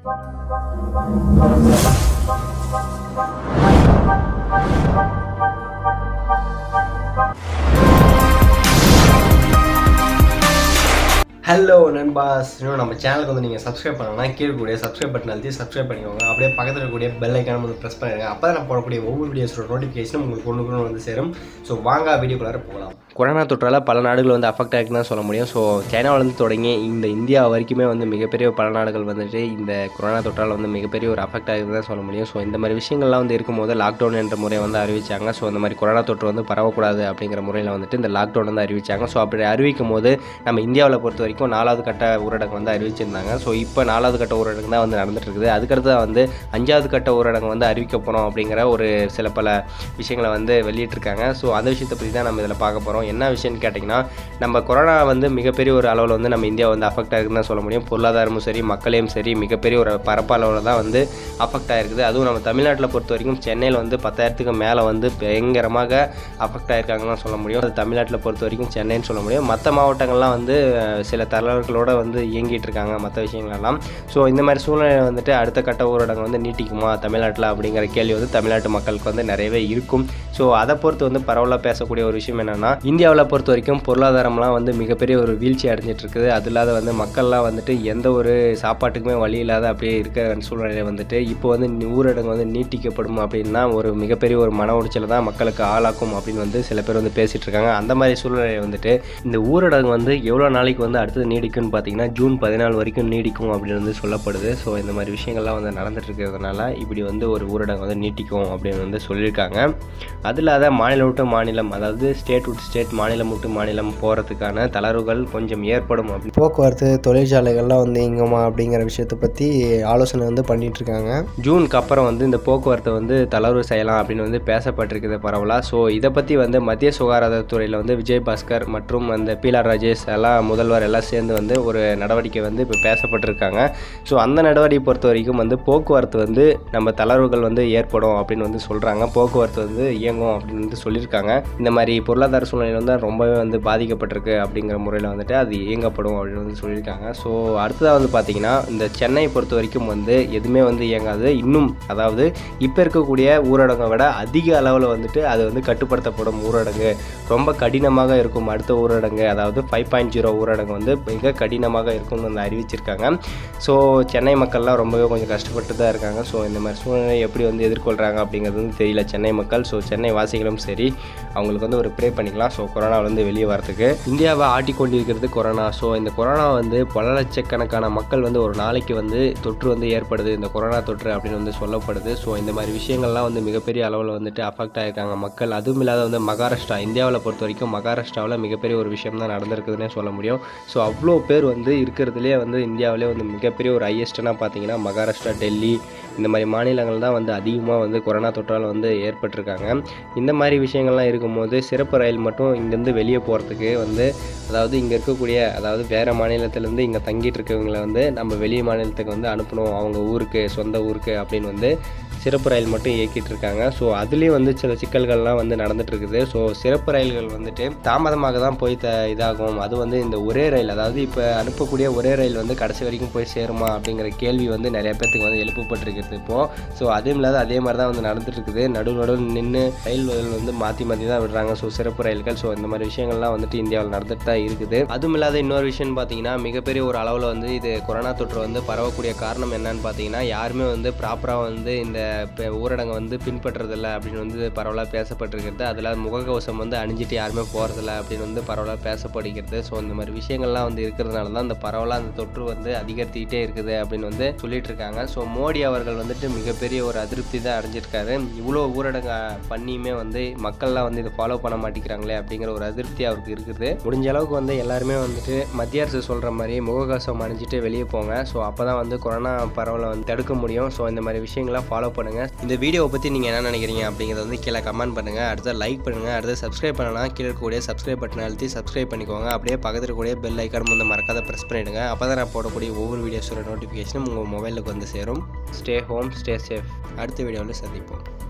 hello நண்பாஸ் இன்னும் நம்ம சேனலுக்கு வந்து நீங்கள் சப்ஸ்கிரைப் பண்ணணும்னா கீழே கூடிய சப்ஸ்கிரைப் பட்டன் அழுத்தி சப்ஸ்கிரைப் பண்ணிக்கோங்க அப்படியே பக்கத்தில் இருக்கக்கூடிய பெல் ஐக்கான வந்து ப்ரெஸ் பண்ணிடுங்க அப்போ தான் நான் போடக்கூடிய ஒவ்வொரு வீடியோஸோட நோட்டிஃபிகேஷனும் உங்களுக்கு ஒன்று கொண்டு வந்து சேரும் ஸோ வாங்க வீடியோக்குள்ளார போகலாம் கொரோனா தொற்றால் பல நாடுகள் வந்து அஃபெக்ட் ஆகிருக்குன்னு தான் சொல்ல முடியும் ஸோ சைனாவிலேருந்து தொடங்கி இந்த இந்தியா வரைக்குமே வந்து மிகப்பெரிய பல நாடுகள் வந்துட்டு இந்த கொரோனா தொற்றால் வந்து மிகப்பெரிய ஒரு அஃபெக்ட் ஆகிருக்குன்னு தான் சொல்ல முடியும் ஸோ இந்த மாதிரி விஷயங்கள்லாம் வந்து இருக்கும்போது லாக்டவுன் என்ற முறையை வந்து அறிவிச்சாங்க ஸோ இந்த மாதிரி கொரோனா தொற்று வந்து பரவக்கூடாது அப்படிங்கிற முறையில் வந்துட்டு இந்த லாக்டவுன் வந்து அறிவிச்சாங்க ஸோ அப்படி அறிவிக்கும் போது நம்ம இந்தியாவில் பொறுத்த வரைக்கும் நாலாவது கட்ட ஊரடங்கு வந்து அறிவிச்சிருந்தாங்க ஸோ இப்போ நாலாவது கட்ட ஊரடங்கு தான் வந்து நடந்துட்டு இருக்குது அதுக்கடுத்து வந்து அஞ்சாவது கட்ட ஊரடங்கு வந்து அறிவிக்க போகிறோம் அப்படிங்கிற ஒரு சில பல விஷயங்களை வந்து வெளியிட்டிருக்காங்க ஸோ அந்த விஷயத்தை பற்றி தான் நம்ம இதில் பார்க்க போகிறோம் என்ன விஷயம்னு கேட்டிங்கன்னா நம்ம கொரோனா வந்து மிகப்பெரிய ஒரு அளவில் வந்து நம்ம இந்தியா வந்து அஃபெக்ட் ஆகுதுன்னு தான் சொல்ல முடியும் பொருளாதாரமும் சரி மக்களையும் சரி மிகப்பெரிய ஒரு பரப்பளவில் தான் வந்து அஃபெக்ட் ஆகிருக்குது அதுவும் நம்ம தமிழ்நாட்டில் பொறுத்த வரைக்கும் சென்னையில் வந்து பத்தாயிரத்துக்கு மேலே வந்து பயங்கரமாக அஃபெக்ட் ஆகிருக்காங்கன்னு தான் சொல்ல முடியும் அது தமிழ்நாட்டில் பொறுத்த வரைக்கும் சென்னைன்னு சொல்ல முடியும் மற்ற மாவட்டங்கள்லாம் வந்து அஹ், சில தளர்களோட வந்து இயங்கிட்டு இருக்காங்க மற்ற விஷயங்களெல்லாம் ஸோ இந்த மாதிரி சூழ்நிலை வந்துட்டு அடுத்த கட்ட ஊரடங்கு வந்து நீட்டிக்குமா தமிழ்நாட்டில் அப்படிங்கிற கேள்வி வந்து தமிழ்நாட்டு மக்களுக்கு வந்து நிறையவே இருக்கும் ஸோ அதை பொறுத்து வந்து பரவலாக பேசக்கூடிய ஒரு விஷயம் என்னென்னா இந்தியாவில் பொறுத்த வரைக்கும் பொருளாதாரம்லாம் வந்து மிகப்பெரிய ஒரு வீழ்ச்சி அடைஞ்சிட்டு இருக்குது அது இல்லாத வந்து மக்கள்லாம் வந்துட்டு எந்த ஒரு சாப்பாட்டுக்குமே வழி இல்லாத அப்படியே இருக்கிற சூழ்நிலை வந்துட்டு இப்போ வந்து நி- ஊரடங்கு வந்து நீட்டிக்கப்படும் அப்படின்னா ஒரு மிகப்பெரிய ஒரு மன உளைச்சலை தான் மக்களுக்கு ஆளாக்கும் அப்படின்னு வந்து சில பேர் வந்து பேசிட்டு இருக்காங்க அந்த மாதிரி சூழ்நிலை வந்துட்டு இந்த ஊரடங்கு வந்து எவ்வளோ நாளைக்கு வந்து அடுத்தது நீடிக்கும்னு பார்த்தீங்கன்னா ஜூன் பதினாலு வரைக்கும் நீடிக்கும் அப்படின்னு வந்து சொல்லப்படுது ஸோ இந்த மாதிரி விஷயங்கள்லாம் வந்து நடந்துட்டு இருக்கிறதுனால இப்படி வந்து ஒரு ஊரடங்கு வந்து நீட்டிக்கும் அப்படின்னு வந்து சொல்லியிருக்காங்க அது இல்லாத மாநிலம் விட்டு மாநிலம் அதாவது ஸ்டேட் விட்டு ஸ்டேட் மாநிலம் விட்டு மாநிலம் போகிறதுக்கான தளர்வுகள் கொஞ்சம் ஏற்படும் அப்படி போக்குவரத்து தொழிற்சாலைகள்லாம் வந்து இங்குமா அப்படிங்கிற விஷயத்தை பற்றி ஆலோசனை வந்து பண்ணிட்டு இருக்காங்க ஜூனுக்கு அப்புறம் வந்து இந்த போக்குவரத்தை வந்து தளர்வு செய்யலாம் அப்படின்னு வந்து பேசப்பட்டிருக்குது பரவலாக ஸோ இதை பற்றி வந்து மத்திய சுகாதாரத்துறையில் வந்து விஜய் பாஸ்கர் மற்றும் அந்த பீலா ராஜேஷ் எல்லாம் முதல்வர் எல்லாம் சேர்ந்து வந்து ஒரு நடவடிக்கை வந்து இப்போ பேசப்பட்டிருக்காங்க ஸோ அந்த நடவடிக்கை பொறுத்த வரைக்கும் வந்து போக்குவரத்து வந்து நம்ம தளர்வுகள் வந்து ஏற்படும் அப்படின்னு வந்து சொல்கிறாங்க போக்குவரத்து வந்து இயங்கும் அப்படின்னு வந்து சொல்லியிருக்காங்க இந்த மாதிரி பொருளாதார சூழ்நிலை வந்து ரொம்பவே வந்து பாதிக்கப்பட்டிருக்கு அப்படிங்கிற முறையில் வந்துட்டு அது இயங்கப்படும் அப்படின்னு வந்து சொல்லியிருக்காங்க ஸோ அடுத்ததாக வந்து பார்த்தீங்கன்னா இந்த சென்னை பொறுத்த வரைக்கும் வந்து எதுவுமே வந்து இயங்காது இன்னும் அதாவது இப்போ இருக்கக்கூடிய ஊரடங்கை விட அதிக அளவில் வந்துட்டு அது வந்து கட்டுப்படுத்தப்படும் ஊரடங்கு ரொம்ப கடினமாக இருக்கும் அடுத்த ஊரடங்கு அதாவது ஃபைவ் பாயிண்ட் ஜீரோ ஊரடங்கு வந்து மிக கடினமாக இருக்கும்னு வந்து அறிவிச்சிருக்காங்க ஸோ சென்னை மக்கள்லாம் ரொம்பவே கொஞ்சம் கஷ்டப்பட்டு தான் இருக்காங்க ஸோ இந்த மாதிரி சூழ்நிலை எப்படி வந்து எதிர்கொள்கிறாங்க அப்படிங்கிறது வந்து தெரியல சென்னை மக்கள் ஸோ சென்னை வாசிகளும் சரி அவங்களுக்கு வந்து ஒரு ப்ரே பண்ணிக்கலாம் ஸோ கொரோனாவிலேருந்து வெளியே வரதுக்கு இந்தியாவை ஆட்டிக்கொண்டிருக்கிறது கொரோனா ஸோ இந்த கொரோனா வந்து பல லட்சக்கணக்கான மக்கள் வந்து ஒரு நாளைக்கு வந்து தொற்று வந்து ஏற்படுது இந்த கொரோனா தொற்று அப்படின்னு வந்து சொல்லப்படுது ஸோ இந்த மாதிரி விஷயங்கள்லாம் வந்து மிகப்பெரிய அளவில் வந்துட்டு அஃபெக்ட் ஆகிருக்காங்க மக்கள் அதுவும் இல்லாத வந்து மகாராஷ்டிரா இந்தியாவில் பொறுத்த வரைக்கும் மகாராஷ்டிராவில் மிகப்பெரிய ஒரு விஷயம் தான் நடந்திருக்குதுன்னே சொல்ல முடியும் ஸோ அவ்வளோ பேர் வந்து இருக்கிறதுலே வந்து இந்தியாவிலே வந்து மிகப்பெரிய ஒரு ஹையஸ்ட்னா பார்த்தீங்கன்னா மகாராஷ்டிரா டெல்லி இந்த மாதிரி மாநிலங்கள் தான் வந்து அதிகமாக வந்து கொரோனா தொற்றால் வந்து ஏற்பட்டிருக்காங்க இந்த மாதிரி விஷயங்கள்லாம் இருக்கும்போது சிறப்பு ரயில் மட்டும் இங்கேருந்து வெளியே போகிறதுக்கு வந்து அதாவது இங்கே இருக்கக்கூடிய அதாவது வேறு மாநிலத்திலேருந்து இங்கே தங்கிட்டு இருக்கவங்கள வந்து நம்ம வெளி மாநிலத்துக்கு வந்து அனுப்பணும் அவங்க ஊருக்கு சொந்த ஊருக்கு அப்படின்னு வந்து சிறப்பு ரயில் மட்டும் இயக்கிட்டு இருக்காங்க ஸோ அதுலேயும் வந்து சில சிக்கல்கள்லாம் வந்து நடந்துட்டு இருக்குது ஸோ சிறப்பு ரயில்கள் வந்துட்டு தாமதமாக தான் போய் த இதாகும் அது வந்து இந்த ஒரே ரயில் அதாவது இப்போ அனுப்பக்கூடிய ஒரே ரயில் வந்து கடைசி வரைக்கும் போய் சேருமா அப்படிங்கிற கேள்வி வந்து நிறைய பேர்த்துக்கு வந்து எழுப்பப்பட்டிருக்குது இப்போது ஸோ அதுவும் இல்லாத அதே மாதிரி தான் வந்து நடந்துட்டு இருக்குது நடு நடுவில் நின்று ரயில்கள் வந்து மாற்றி மாற்றி தான் விடுறாங்க ஸோ சிறப்பு ரயில்கள் ஸோ இந்த மாதிரி விஷயங்கள்லாம் வந்துட்டு இந்தியாவில் நடந்துட்டு தான் இருக்குது அதுவும் இல்லாத இன்னொரு விஷயம்னு பார்த்தீங்கன்னா மிகப்பெரிய ஒரு அளவில் வந்து இது கொரோனா தொற்று வந்து பரவக்கூடிய காரணம் என்னன்னு பார்த்தீங்கன்னா யாருமே வந்து ப்ராப்பராக வந்து இந்த இப்போ ஊரடங்கை வந்து பின்பற்றுறதில்ல அப்படின்னு வந்து பரவலாக பேசப்பட்டிருக்கிறது அதில் முகக்கவசம் வந்து அணிஞ்சிட்டு யாருமே போகிறதில்ல அப்படின்னு வந்து பரவலாக பேசப்படுகிறது ஸோ இந்த மாதிரி விஷயங்கள்லாம் வந்து இருக்கிறதுனால தான் இந்த பரவலாக அந்த தொற்று வந்து அதிகரித்துக்கிட்டே இருக்குது அப்படின்னு வந்து சொல்லிட்டு இருக்காங்க ஸோ மோடி அவர்கள் வந்துட்டு மிகப்பெரிய ஒரு அதிருப்தி தான் அடைஞ்சிருக்காரு இவ்வளோ ஊரடங்கு பண்ணியுமே வந்து மக்கள்லாம் வந்து இதை ஃபாலோ பண்ண மாட்டேங்கிறாங்களே அப்படிங்கிற ஒரு அதிருப்தி அவருக்கு இருக்குது முடிஞ்ச அளவுக்கு வந்து எல்லாருமே வந்துட்டு மத்திய அரசு சொல்கிற மாதிரி முகக்கவசம் அணிஞ்சிட்டு வெளியே போங்க ஸோ அப்போ தான் வந்து கொரோனா பரவலை வந்து தடுக்க முடியும் ஸோ இந்த மாதிரி விஷயங்கள்லாம் ஃபாலோ பண்ணுங்கள் இந்த வீடியோவை பற்றி நீங்கள் என்ன நினைக்கிறீங்க அப்படிங்கிறத வந்து கீழே கமெண்ட் பண்ணுங்கள் அடுத்த லைக் பண்ணுங்கள் அடுத்து சப்ஸ்கிரைப் பண்ணலாம் கீழே இருக்கக்கூடிய சப்ஸ்கிரைப் பட்டன் அழுத்தி சப்ஸ்கிரைப் பண்ணிக்கோங்க அப்படியே பக்கத்தில் இருக்கக்கூடிய பெல் ஐக்கான் வந்து மறக்காத ப்ரெஸ் பண்ணிவிடுங்க அப்போ தான் நான் போடக்கூடிய ஒவ்வொரு வீடியோஸோட நோட்டிஃபிகேஷனும் உங்கள் மொபைலுக்கு வந்து சேரும் ஸ்டே ஹோம் ஸ்டே சேஃப் அடுத்த வீடியோவில் சந்திப்போம்